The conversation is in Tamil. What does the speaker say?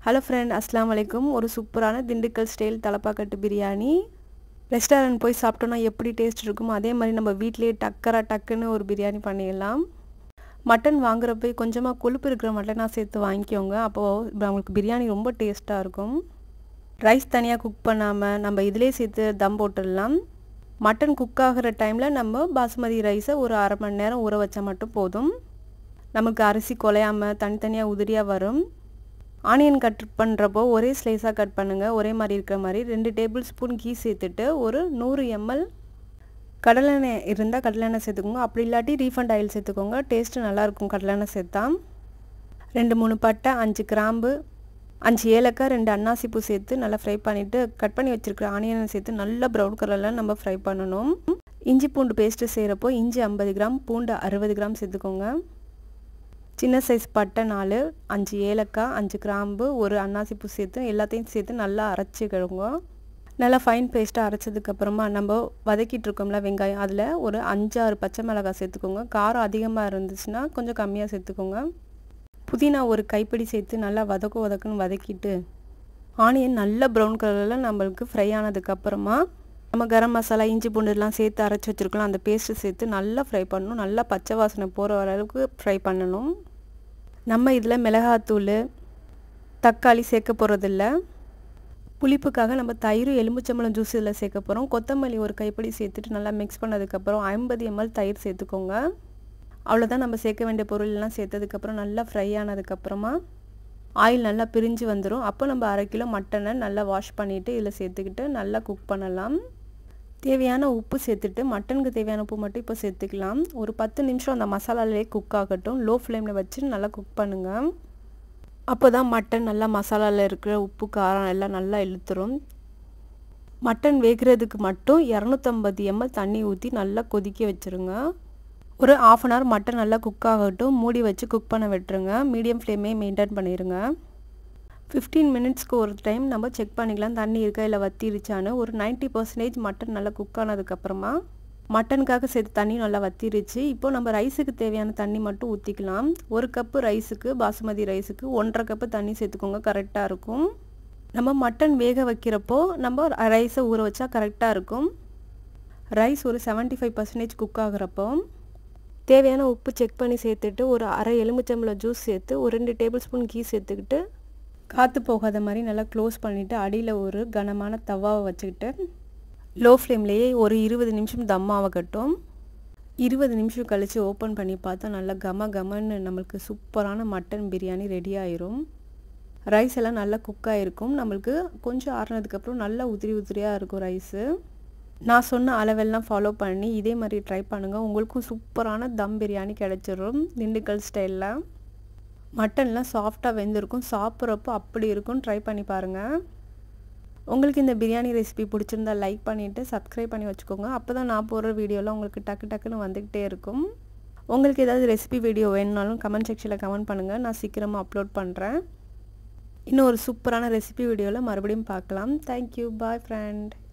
ஹலோ ஃப்ரெண்ட் அஸ்லாம் வலைக்கும் ஒரு சூப்பரான திண்டுக்கல் ஸ்டைல் தலப்பாக்கட்டு பிரியாணி ரெஸ்டாரண்ட் போய் சாப்பிட்டோன்னா எப்படி டேஸ்ட் இருக்குமோ அதே மாதிரி நம்ம வீட்டிலேயே டக்கரா டக்குன்னு ஒரு பிரியாணி பண்ணிடலாம் மட்டன் வாங்குறப்ப கொஞ்சமாக கொழுப்பு இருக்கிற மட்டனாக சேர்த்து வாங்கிக்கோங்க அப்போது நம்மளுக்கு பிரியாணி ரொம்ப டேஸ்ட்டாக இருக்கும் ரைஸ் தனியாக குக் பண்ணாமல் நம்ம இதிலே சேர்த்து தம் போட்டுடலாம் மட்டன் குக் ஆகிற டைமில் நம்ம பாசுமதி ரைஸை ஒரு அரை மணி நேரம் ஊற வச்சா மட்டும் போதும் நமக்கு அரிசி குலையாமல் தனித்தனியாக உதிரியாக வரும் ஆனியன் கட் பண்ணுறப்போ ஒரே ஸ்லைஸாக கட் பண்ணுங்கள் ஒரே மாதிரி இருக்கிற மாதிரி ரெண்டு டேபிள் ஸ்பூன் கீ சேர்த்துட்டு ஒரு நூறு எம்எல் கடலெண்ணெய் இருந்தால் கடலெண்ணெய் சேர்த்துக்கோங்க அப்படி இல்லாட்டி ரீஃபண்ட் ஆயில் சேர்த்துக்கோங்க டேஸ்ட்டு நல்லாயிருக்கும் கடலெண்ணெய் சேர்த்தா ரெண்டு மூணு பட்டை அஞ்சு கிராம்பு அஞ்சு ஏலக்காய் ரெண்டு அன்னாசி பூ சேர்த்து நல்லா ஃப்ரை பண்ணிவிட்டு கட் பண்ணி வச்சுருக்கிற ஆனியனை சேர்த்து நல்லா ப்ரௌன் கலரில் நம்ம ஃப்ரை பண்ணணும் இஞ்சி பூண்டு பேஸ்ட்டு செய்கிறப்போ இஞ்சி ஐம்பது கிராம் பூண்டு அறுபது கிராம் சேர்த்துக்கோங்க சின்ன சைஸ் பட்டை நாலு அஞ்சு ஏலக்காய் அஞ்சு கிராம்பு ஒரு அன்னாசி பூ சேர்த்து எல்லாத்தையும் சேர்த்து நல்லா அரைச்சிக்கிடுங்க நல்லா ஃபைன் பேஸ்ட்டாக அரைச்சதுக்கப்புறமா நம்ம வதக்கிட்டு இருக்கோம்ல வெங்காயம் அதில் ஒரு அஞ்சாறு பச்சை மிளகாய் சேர்த்துக்கோங்க காரம் அதிகமாக இருந்துச்சுன்னா கொஞ்சம் கம்மியாக சேர்த்துக்கோங்க புதினா ஒரு கைப்பிடி சேர்த்து நல்லா வதக்க வதக்குன்னு வதக்கிட்டு ஆனியன் நல்ல ப்ரௌன் கலரில் நம்மளுக்கு ஃப்ரை ஆனதுக்கப்புறமா நம்ம கரம் மசாலா இஞ்சி பூண்டுலாம் சேர்த்து அரைச்சி வச்சுருக்கலாம் அந்த பேஸ்ட்டு சேர்த்து நல்லா ஃப்ரை பண்ணணும் நல்லா பச்சை வாசனை போகிற அளவுக்கு ஃப்ரை பண்ணணும் நம்ம இதில் மிளகாத்தூள் தக்காளி சேர்க்க போகிறதில்ல புளிப்புக்காக நம்ம தயிர் எலுமிச்சம்பழம் ஜூஸ் இதில் சேர்க்க போகிறோம் கொத்தமல்லி ஒரு கைப்பிடி சேர்த்துட்டு நல்லா மிக்ஸ் பண்ணதுக்கப்புறம் ஐம்பது எம்எல் தயிர் சேர்த்துக்கோங்க அவ்வளோதான் நம்ம சேர்க்க வேண்டிய பொருள்லாம் சேர்த்ததுக்கப்புறம் நல்லா ஃப்ரை ஆனதுக்கப்புறமா ஆயில் நல்லா பிரிஞ்சு வந்துடும் அப்போ நம்ம அரை கிலோ மட்டனை நல்லா வாஷ் பண்ணிவிட்டு இதில் சேர்த்துக்கிட்டு நல்லா குக் பண்ணலாம் தேவையான உப்பு சேர்த்துட்டு மட்டனுக்கு தேவையான உப்பு மட்டும் இப்போ சேர்த்துக்கலாம் ஒரு பத்து நிமிஷம் அந்த மசாலாலே குக் ஆகட்டும் லோ ஃப்ளேமில் வச்சு நல்லா குக் பண்ணுங்கள் அப்போ தான் மட்டன் நல்லா மசாலாவில் இருக்கிற உப்பு காரம் எல்லாம் நல்லா இழுத்துரும் மட்டன் வேகிறதுக்கு மட்டும் இரநூத்தம்பது எம்எல் தண்ணி ஊற்றி நல்லா கொதிக்க வச்சுருங்க ஒரு ஆஃப் அன் ஹவர் மட்டன் நல்லா குக் ஆகட்டும் மூடி வச்சு குக் பண்ண விட்டுருங்க மீடியம் ஃப்ளேமே மெயின்டைன் பண்ணிடுங்க ஃபிஃப்டீன் மினிட்ஸ்க்கு ஒரு டைம் நம்ம செக் பண்ணிக்கலாம் தண்ணி இருக்கா இல்லை வத்திருச்சான்னு ஒரு நைன்ட்டி பர்சன்டேஜ் மட்டன் நல்லா குக் ஆனதுக்கப்புறமா மட்டனுக்காக சேர்த்து தண்ணி நல்லா வத்திருச்சு இப்போ நம்ம ரைஸுக்கு தேவையான தண்ணி மட்டும் ஊற்றிக்கலாம் ஒரு கப்பு ரைஸுக்கு பாசுமதி ரைஸுக்கு ஒன்றரை கப்பு தண்ணி சேர்த்துக்கோங்க கரெக்டாக இருக்கும் நம்ம மட்டன் வேக வைக்கிறப்போ நம்ம ரைஸை ஊற வச்சா கரெக்டாக இருக்கும் ரைஸ் ஒரு செவன்ட்டி ஃபைவ் பர்சன்டேஜ் குக் ஆகிறப்போ தேவையான உப்பு செக் பண்ணி சேர்த்துட்டு ஒரு அரை எலுமிச்சம்பழம் ஜூஸ் சேர்த்து ஒரு ரெண்டு டேபிள் ஸ்பூன் கீ சேர்த்துக்கிட்டு காற்று போகாத மாதிரி நல்லா க்ளோஸ் பண்ணிவிட்டு அடியில் ஒரு கனமான தவாவை வச்சுக்கிட்டு லோ ஃப்ளேம்லேயே ஒரு இருபது நிமிஷம் தம் ஆகட்டும் இருபது நிமிஷம் கழித்து ஓப்பன் பண்ணி பார்த்தா நல்லா கம கமன்னு நம்மளுக்கு சூப்பரான மட்டன் பிரியாணி ரெடி ஆயிரும் ரைஸ் எல்லாம் நல்லா குக் ஆகிருக்கும் நம்மளுக்கு கொஞ்சம் ஆறுனதுக்கப்புறம் நல்லா உதிரி உதிரியாக இருக்கும் ரைஸு நான் சொன்ன அளவெல்லாம் ஃபாலோ பண்ணி இதே மாதிரி ட்ரை பண்ணுங்கள் உங்களுக்கும் சூப்பரான தம் பிரியாணி கிடச்சிரும் திண்டுக்கல் ஸ்டைலில் மட்டன்லாம் சாஃப்டாக வெந்திருக்கும் சாப்பிட்றப்போ அப்படி இருக்கும் ட்ரை பண்ணி பாருங்கள் உங்களுக்கு இந்த பிரியாணி ரெசிபி பிடிச்சிருந்தா லைக் பண்ணிவிட்டு சப்ஸ்கிரைப் பண்ணி வச்சுக்கோங்க அப்போ தான் நான் போடுற வீடியோலாம் உங்களுக்கு டக்கு டக்குன்னு வந்துக்கிட்டே இருக்கும் உங்களுக்கு ஏதாவது ரெசிபி வீடியோ வேணுனாலும் கமெண்ட் செக்ஷனில் கமெண்ட் பண்ணுங்கள் நான் சீக்கிரமாக அப்லோட் பண்ணுறேன் இன்னும் ஒரு சூப்பரான ரெசிபி வீடியோவில் மறுபடியும் பார்க்கலாம் தேங்க்யூ பாய் ஃப்ரெண்ட்